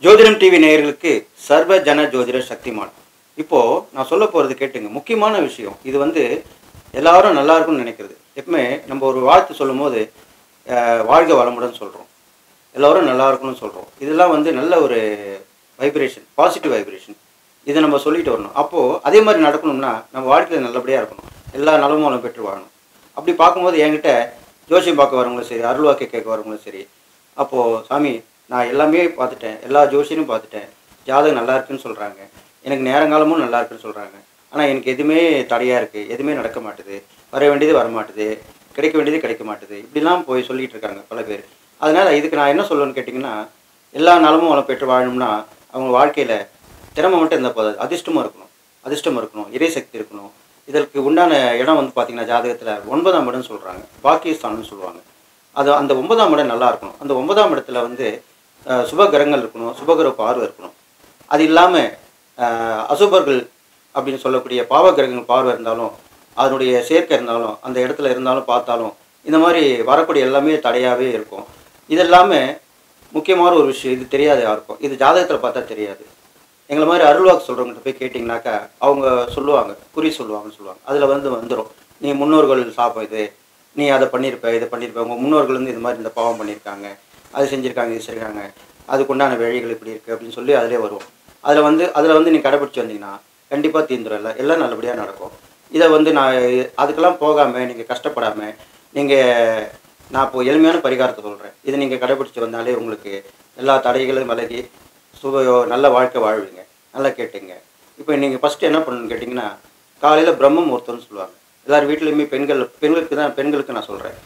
ஜோதிடம் டிவி நேயர்களுக்கு சர்வ ஜன ஜோதிட சக்திமான் இப்போ நான் சொல்ல போறது கேட்டுங்க முக்கியமான விஷயம் இது வந்து எல்லாரும் நல்லா இருக்கும்னு நினைக்கிறது எப்பவுமே நம்ம ஒரு வாழ்த்து சொல்லும் போது அஹ், வாழ்க வளமுடன் சொல்றோம் எல்லாரும் நல்லா இருக்கணும்னு சொல்றோம் இதெல்லாம் வந்து நல்ல ஒரு வைப்ரேஷன் பாசிட்டிவ் வைப்ரேஷன் இதை நம்ம சொல்லிட்டு வரணும் அப்போ அதே மாதிரி நடக்கணும்னா நம்ம வாழ்க்கையில் நல்லபடியா இருக்கணும் எல்லா நலமும் வளம் பெற்று வாழணும் அப்படி பார்க்கும்போது என்கிட்ட ஜோசியம் பார்க்க வரவங்களும் சரி அருள்வாக்கை கேட்க வரவங்களும் சரி அப்போது சாமி நான் எல்லாமே பார்த்துட்டேன் எல்லா ஜோசியனும் பார்த்துட்டேன் ஜாதகம் நல்லா இருக்குன்னு சொல்கிறாங்க எனக்கு நேரங்காலமும் நல்லா இருக்குன்னு சொல்கிறாங்க ஆனால் எனக்கு எதுவுமே தடையாக இருக்குது எதுவுமே நடக்க மாட்டுது வர வேண்டியது வர மாட்டுது கிடைக்க வேண்டியது கிடைக்க மாட்டுது இப்படிலாம் போய் சொல்லிட்டு இருக்காங்க பல பேர் அதனால் இதுக்கு நான் என்ன சொல்லணும்னு கேட்டிங்கன்னா எல்லா நலமும் வளம் பெற்று வாழணும்னா அவங்க வாழ்க்கையில் திறமை மட்டும் இருந்தால் போதாது அதிர்ஷ்டமும் இருக்கணும் அதிர்ஷ்டம் இருக்கணும் இறைசக்தி இருக்கணும் இதற்கு உண்டான இடம் வந்து பார்த்தீங்கன்னா ஜாதகத்தில் ஒன்பதாம் இடம்னு சொல்கிறாங்க பாக்கியஸ்தானம்னு சொல்லுவாங்க அது அந்த ஒன்பதாம் இடம் நல்லா இருக்கணும் அந்த ஒன்பதாம் இடத்துல வந்து அஹ், சுப கிரகங்கள் இருக்கணும் சுபகிரக பார்வை இருக்கணும் அது இல்லாமல் அசுபர்கள் அப்படின்னு சொல்லக்கூடிய பாவ கிரகங்கள் பார்வை இருந்தாலும் அதனுடைய சேர்க்கை இருந்தாலும் அந்த இடத்துல இருந்தாலும் பார்த்தாலும் இந்த மாதிரி வரக்கூடிய எல்லாமே தடையாகவே இருக்கும் இது இல்லாமல் முக்கியமான ஒரு விஷயம் இது தெரியாது யாருக்கும் இது ஜாதகத்தில் பார்த்தா தெரியாது எங்களை மாதிரி அருள்வாக்கு சொல்கிறவங்ககிட்ட போய் கேட்டிங்கனாக்கா அவங்க சொல்லுவாங்க குறி சொல்லுவாங்கன்னு சொல்லுவாங்க அதில் வந்து வந்துடும் நீ முன்னோர்கள் சாபம் இது நீ அதை பண்ணியிருப்ப இதை பண்ணியிருப்ப உங்கள் முன்னோர்கள் வந்து இது மாதிரி இந்த பாவம் பண்ணியிருக்காங்க அது செஞ்சுருக்காங்க இது செஞ்சிருக்காங்க அதுக்குண்டான வழிகள் இப்படி இருக்குது அப்படின்னு சொல்லி அதிலே வரும் அதில் வந்து அதில் வந்து நீ கடைப்பிடிச்சு வந்தீங்கன்னா கண்டிப்பாக தீந்துரும் எல்லாம் எல்லாம் நல்லபடியாக நடக்கும் இதை வந்து நான் அதுக்கெல்லாம் போகாமல் நீங்கள் கஷ்டப்படாமல் நீங்கள் நான் இப்போ எளிமையான பரிகாரத்தை சொல்கிறேன் இதை நீங்கள் கடைப்பிடிச்சு வந்தாலே உங்களுக்கு எல்லா தடைகளும் விலகி சுப நல்ல வாழ்க்கை வாழ்வீங்க நல்லா கேட்டுங்க இப்போ நீங்கள் ஃபஸ்ட்டு என்ன பண்ணணும்னு கேட்டிங்கன்னா காலையில் பிரம்ம முகூர்த்தம்னு சொல்லுவாங்க எல்லார் வீட்லேயுமே பெண்கள் பெண்களுக்கு தான் பெண்களுக்கு நான் சொல்கிறேன்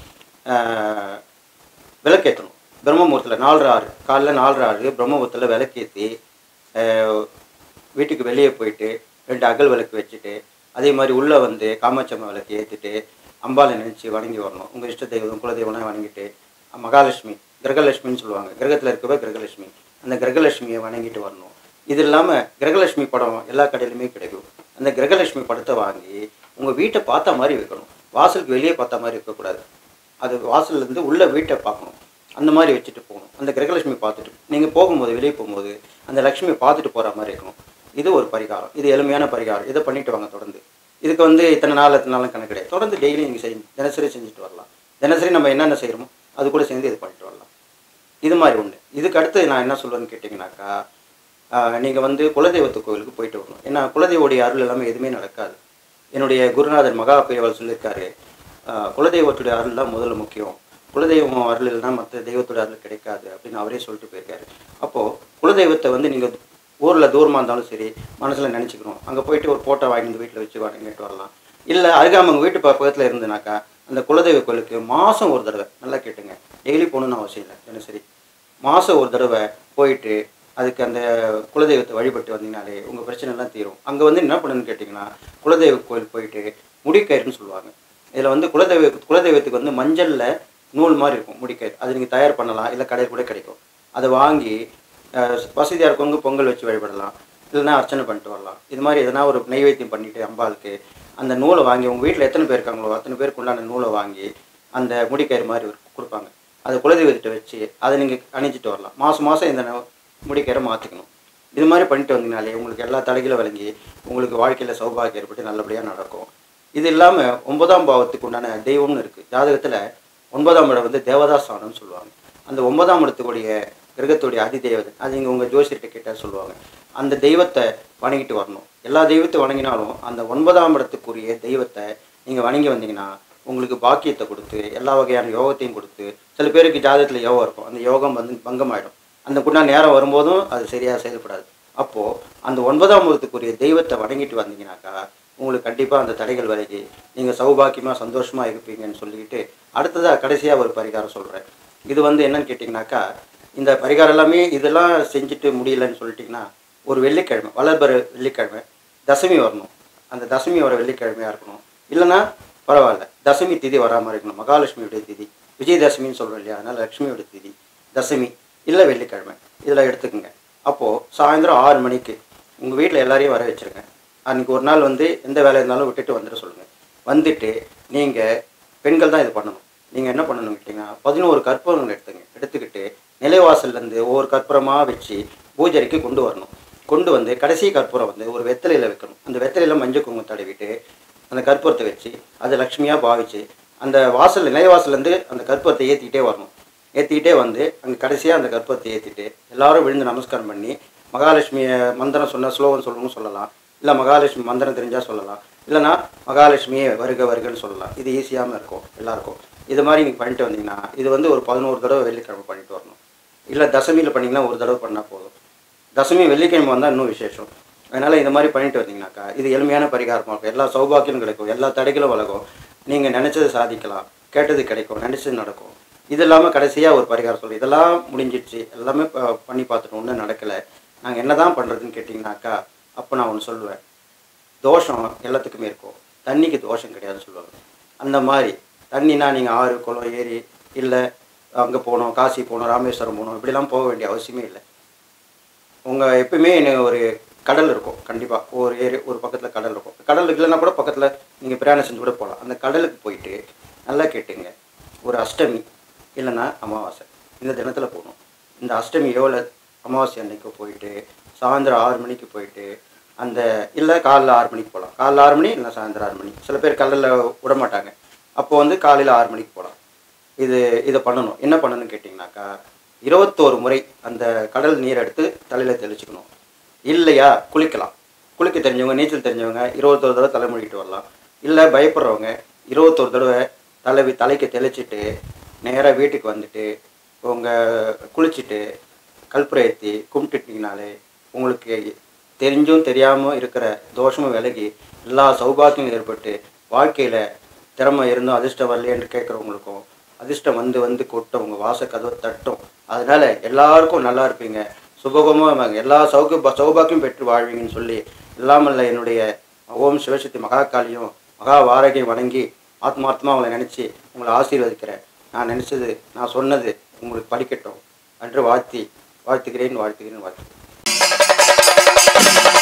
விளக்கேற்றணும் பிரம்ம முகூர்த்தத்தில் நாலரை ஆறு காலைல நாலரை ஆறு பிரம்ம முகூர்த்தத்தில் விளக்கேற்றி வீட்டுக்கு வெளியே போயிட்டு ரெண்டு அகல் விளக்கு வச்சுட்டு அதே மாதிரி உள்ளே வந்து காமாட்சம்மா விளக்கு ஏற்றிட்டு அம்பாளை நினச்சி வணங்கி வரணும் உங்கள் இஷ்ட தெய்வம் குலதெய்வம்லாம் வணங்கிட்டு மகாலட்சுமி கிரகலட்சுமின்னு சொல்லுவாங்க கிரகத்தில் இருக்கவே கிரகலட்சுமி அந்த கிரகலட்சுமியை வணங்கிட்டு வரணும் இது இல்லாமல் கிரகலட்சுமி படம் எல்லா கடையிலுமே கிடைக்கும் அந்த கிரகலட்சுமி படத்தை வாங்கி உங்கள் வீட்டை பார்த்த மாதிரி வைக்கணும் வாசலுக்கு வெளியே பார்த்த மாதிரி இருக்கக்கூடாது அது வாசல்லேருந்து உள்ள வீட்டை பார்க்கணும் அந்த மாதிரி வச்சுட்டு போகணும் அந்த கிரகலட்சுமி பார்த்துட்டு நீங்கள் போகும்போது வெளியே போகும்போது அந்த லட்சுமியை பார்த்துட்டு போகிற மாதிரி இருக்கணும் இது ஒரு பரிகாரம் இது எளிமையான பரிகாரம் இதை பண்ணிட்டு வாங்க தொடர்ந்து இதுக்கு வந்து இத்தனை நாள் இத்தனை நாளும் கணக்கு கிடையாது தொடர்ந்து டெய்லி நீங்கள் செய்யணும் தினசரி செஞ்சுட்டு வரலாம் தினசரி நம்ம என்னென்ன செய்கிறோமோ அது கூட சேர்ந்து இது பண்ணிட்டு வரலாம் இது மாதிரி ஒன்று இதுக்கு அடுத்து நான் என்ன சொல்லுவேன்னு கேட்டிங்கனாக்கா நீங்கள் வந்து குலதெய்வத்து கோவிலுக்கு போயிட்டு வரணும் ஏன்னா குலதெய்வோடைய அருள் எல்லாமே எதுவுமே நடக்காது என்னுடைய குருநாதர் மகா பெரியவர் சொல்லியிருக்காரு ஆஹ் குலதெய்வத்துடைய அருள் தான் முதல்ல முக்கியம் குலதெய்வம் அருள் இல்லைன்னா மற்ற தெய்வத்தோட அருள் கிடைக்காது அப்படின்னு அவரே சொல்லிட்டு போயிருக்காரு அப்போது குலதெய்வத்தை வந்து நீங்கள் ஊரில் தூரமாக இருந்தாலும் சரி மனசில் நினச்சிக்கணும் அங்கே போயிட்டு ஒரு ஃபோட்டோ வாங்கி வந்து வீட்டில் வச்சு வணங்கிட்டு வரலாம் இல்லை அருகாமல் உங்கள் வீட்டு பக்கத்தில் இருந்துனாக்கா அந்த குலதெய்வ கோயிலுக்கு மாதம் ஒரு தடவை நல்லா கேட்டுங்க டெய்லி போகணுன்னு அவசியம் இல்லை தினசரி மாதம் ஒரு தடவை போயிட்டு அதுக்கு அந்த குலதெய்வத்தை வழிபட்டு வந்தீங்கனாலே உங்கள் பிரச்சனை எல்லாம் தீரும் அங்கே வந்து என்ன பண்ணணும்னு கேட்டிங்கன்னா குலதெய்வ கோயில் போயிட்டு முடிக்கயிறுன்னு சொல்லுவாங்க இதில் வந்து குலதெய்வ குலதெய்வத்துக்கு வந்து மஞ்சளில் நூல் மாதிரி இருக்கும் முடிக்கயிறு அது நீங்கள் தயார் பண்ணலாம் இல்லை கடையில் கூட கிடைக்கும் அதை வாங்கி வசதியாக இருக்கவங்க பொங்கல் வச்சு வழிபடலாம் இல்லைன்னா அர்ச்சனை பண்ணிட்டு வரலாம் இது மாதிரி எதனா ஒரு நைவேத்தியம் பண்ணிட்டு அம்பாளுக்கு அந்த நூலை வாங்கி உங்கள் வீட்டில் எத்தனை பேர் இருக்காங்களோ அத்தனை பேருக்கு உண்டான நூலை வாங்கி அந்த முடிக்கயிறு மாதிரி ஒரு- கொடுப்பாங்க அதை குலதெய்வத்திட்ட வச்சு அதை நீங்கள் அணிஞ்சிட்டு வரலாம் மாதம் மாதம் இந்த ந- முடிக்கயிறை மாற்றிக்கணும் இது மாதிரி பண்ணிட்டு வந்தீங்கனாலே உங்களுக்கு எல்லா தடைகளும் விளங்கி உங்களுக்கு வாழ்க்கையில் சௌபாகியம் ஏற்பட்டு நல்லபடியாக நடக்கும் இது இல்லாமல் ஒன்பதாம் பாவத்துக்கு உண்டான தெய்வம்னு இருக்குது ஜாதகத்தில் ஒன்பதாம் இடம் வந்து தேவதாஸ்தானம்னு சொல்லுவாங்க அந்த ஒன்பதாம் இடத்துக்குடைய கிரகத்துடைய அதி தேவதை அது நீங்கள் உங்கள் ஜோசியர்கிட்ட கேட்டால் சொல்லுவாங்க அந்த தெய்வத்தை வணங்கிட்டு வரணும் எல்லா தெய்வத்தை வணங்கினாலும் அந்த ஒன்பதாம் இடத்துக்குரிய தெய்வத்தை நீங்கள் வணங்கி வந்தீங்கன்னா உங்களுக்கு பாக்கியத்தை கொடுத்து எல்லா வகையான யோகத்தையும் கொடுத்து சில பேருக்கு ஜாதகத்தில் யோகம் இருக்கும் அந்த யோகம் வந்து பங்கமாயிடும் அந்த குண்டா நேரம் வரும்போதும் அது சரியாக செயல்படாது அப்போது அந்த ஒன்பதாம் இடத்துக்குரிய தெய்வத்தை வணங்கிட்டு வந்தீங்கன்னாக்கா உங்களுக்கு கண்டிப்பாக அந்த தடைகள் விலகி நீங்கள் சௌபாக்கியமாக சந்தோஷமாக இருப்பீங்கன்னு சொல்லிக்கிட்டு அடுத்ததாக கடைசியாக ஒரு பரிகாரம் சொல்கிறேன் இது வந்து என்னன்னு கேட்டிங்கனாக்கா இந்த பரிகாரம் எல்லாமே இதெல்லாம் செஞ்சுட்டு முடியலன்னு சொல்லிட்டிங்கன்னா ஒரு வெள்ளிக்கிழமை வளர்பர வெள்ளிக்கிழமை தசமி வரணும் அந்த தசமி வர வெள்ளிக்கிழமையாக இருக்கணும் இல்லைன்னா பரவாயில்ல தசமி திதி வராமல் இருக்கணும் மகாலட்சுமியுடைய திதி விஜயதசமின்னு சொல்கிறோம் இல்லையா அதனால் லக்ஷ்மியோட திதி தசமி இல்லை வெள்ளிக்கிழமை இதில் எடுத்துக்கோங்க அப்போது சாயந்தரம் ஆறு மணிக்கு உங்கள் வீட்டில் எல்லாரையும் வர வச்சுருங்க அன்றைக்கி ஒரு நாள் வந்து எந்த வேலை இருந்தாலும் விட்டுட்டு வந்துட சொல்லுங்கள் வந்துட்டு நீங்கள் பெண்கள் தான் இது பண்ணணும் நீங்கள் என்ன பண்ணணும் கேட்டிங்கன்னா பதினோரு கற்பூரங்கள் எடுத்துங்க எடுத்துக்கிட்டு நிலைவாசல்லேருந்து ஒவ்வொரு கற்பூரமாக வச்சு பூஜைக்கு கொண்டு வரணும் கொண்டு வந்து கடைசி கற்பூரம் வந்து ஒரு வெத்தலையில் வைக்கணும் அந்த வெத்தலையில் மஞ்சள் குங்குமம் தடவிட்டு அந்த கற்பூரத்தை வச்சு அதை லக்ஷ்மியாக பாவிச்சு அந்த வாசல் நிலைவாசல்லேருந்து அந்த கற்பூரத்தை ஏற்றிக்கிட்டே வரணும் ஏற்றிக்கிட்டே வந்து அங்கே கடைசியாக அந்த கற்பூரத்தை ஏற்றிட்டு எல்லாரும் விழுந்து நமஸ்காரம் பண்ணி மகாலட்சுமி மந்திரம் சொன்ன ஸ்லோகம் சொல்லணும்னு சொல்லலாம் இல்லை மகாலட்சுமி மந்திரம் தெரிஞ்சால் சொல்லலாம் இல்லைனா மகாலட்சுமியே வருக வருகன்னு சொல்லலாம் இது ஈஸியாகவும் இருக்கும் எல்லாருக்கும் இது மாதிரி நீங்கள் பண்ணிட்டு வந்தீங்கன்னா இது வந்து ஒரு பதினோரு தடவை வெள்ளிக்கிழமை பண்ணிட்டு வரணும் இல்லை தசமியில் பண்ணிங்கன்னா ஒரு தடவை பண்ணால் போதும் தசமி வெள்ளிக்கிழமை வந்தால் இன்னும் விசேஷம் அதனால் இந்த மாதிரி பண்ணிட்டு வந்தீங்கன்னாக்கா இது எளிமையான பரிகாரமாக இருக்கும் எல்லா சௌபாக்கியம் கிடைக்கும் எல்லா தடைகளும் வளரும் நீங்கள் நினச்சது சாதிக்கலாம் கேட்டது கிடைக்கும் நினச்சது நடக்கும் இது இல்லாமல் கடைசியாக ஒரு பரிகாரம் சொல்லு இதெல்லாம் முடிஞ்சிடுச்சு எல்லாமே ப- பண்ணி பார்த்துட்டோம் ஒன்றும் நடக்கலை நாங்கள் என்ன தான் பண்ணுறதுன்னு கேட்டிங்கனாக்கா அப்போ நான் ஒன்று சொல்லுவேன் தோஷம் எல்லாத்துக்குமே இருக்கும் தண்ணிக்கு தோஷம் கிடையாதுன்னு சொல்லுவாங்க அந்த மாதிரி தண்ணினா நீங்கள் ஆறு குளம் ஏரி இல்லை அங்கே போகணும் காசி போகணும் ராமேஸ்வரம் போகணும் இப்படிலாம் போக வேண்டிய அவசியமே இல்லை உங்கள் எப்பயுமே எனக்கு ஒரு கடல் இருக்கும் கண்டிப்பாக ஒரு ஏரி ஒரு பக்கத்தில் கடல் இருக்கும் கடல் இல்லைன்னா கூட பக்கத்தில் நீங்கள் பிரயாணம் செஞ்சு கூட போகலாம் அந்த கடலுக்கு போயிட்டு நல்லா கேட்டுங்க ஒரு அஷ்டமி இல்லைன்னா அமாவாசை இந்த தினத்தில் போகணும் இந்த அஷ்டமியோ இல்லை அமாவாசை அன்னைக்கு போயிட்டு சாயந்தரம் ஆறு மணிக்கு போயிட்டு அந்த இல்லை காலைல ஆறு மணிக்கு போகலாம் காலைல ஆறு மணி இல்லை சாயந்தரம் ஆறு மணி சில பேர் கடலில் விட மாட்டாங்க அப்போ வந்து காலையில் ஆறு மணிக்கு போகலாம் இது இதை பண்ணணும் என்ன பண்ணணும்னு கேட்டிங்கனாக்கா இருபத்தோரு முறை அந்த கடல் நீரை எடுத்து தலையில் தெளிச்சுக்கணும் இல்லையா குளிக்கலாம் குளிக்க தெரிஞ்சவங்க நீச்சல் தெரிஞ்சவங்க இருபத்தோரு தடவை தலை மூழ்கிட்டு வரலாம் இல்லை பயப்படுறவங்க இருபத்தோரு தடவை தலை தலைக்கு தெளிச்சிட்டு நேராக வீட்டுக்கு வந்துட்டு உங்கள் குளிச்சுட்டு கல்புரை ஏற்றி கும்பிட்டுட்டிங்கனாலே உங்களுக்கு தெரிஞ்சும் தெரியாமல் இருக்கிற தோஷமும் விலகி எல்லா சௌபாக்கியம் ஏற்பட்டு வாழ்க்கையில் திறமை இருந்தும் அதிர்ஷ்டம் வரலையேன்னு கேட்குறவங்களுக்கும் அதிர்ஷ்டம் வந்து வந்து கொட்டும் உங்கள் வாச கதவை தட்டும் அதனால எல்லாருக்கும் நல்லா இருப்பீங்க சுபகமாக எல்லா சௌக சௌபாக்கியம் பெற்று வாழ்வீங்கன்னு சொல்லி எல்லாமல்ல என்னுடைய ஓம் சிவசக்தி மகாகாளியும் மகா வாரகையும் வணங்கி ஆத்மார்த்தமாக உங்களை நினச்சி உங்களை ஆசீர்வதிக்கிறேன் நான் நினச்சது நான் சொன்னது உங்களுக்கு படிக்கட்டும் என்று வாழ்த்தி வாழ்த்துகிறேன் வாழ்த்துகிறேன் வாழ்த்துகிறேன்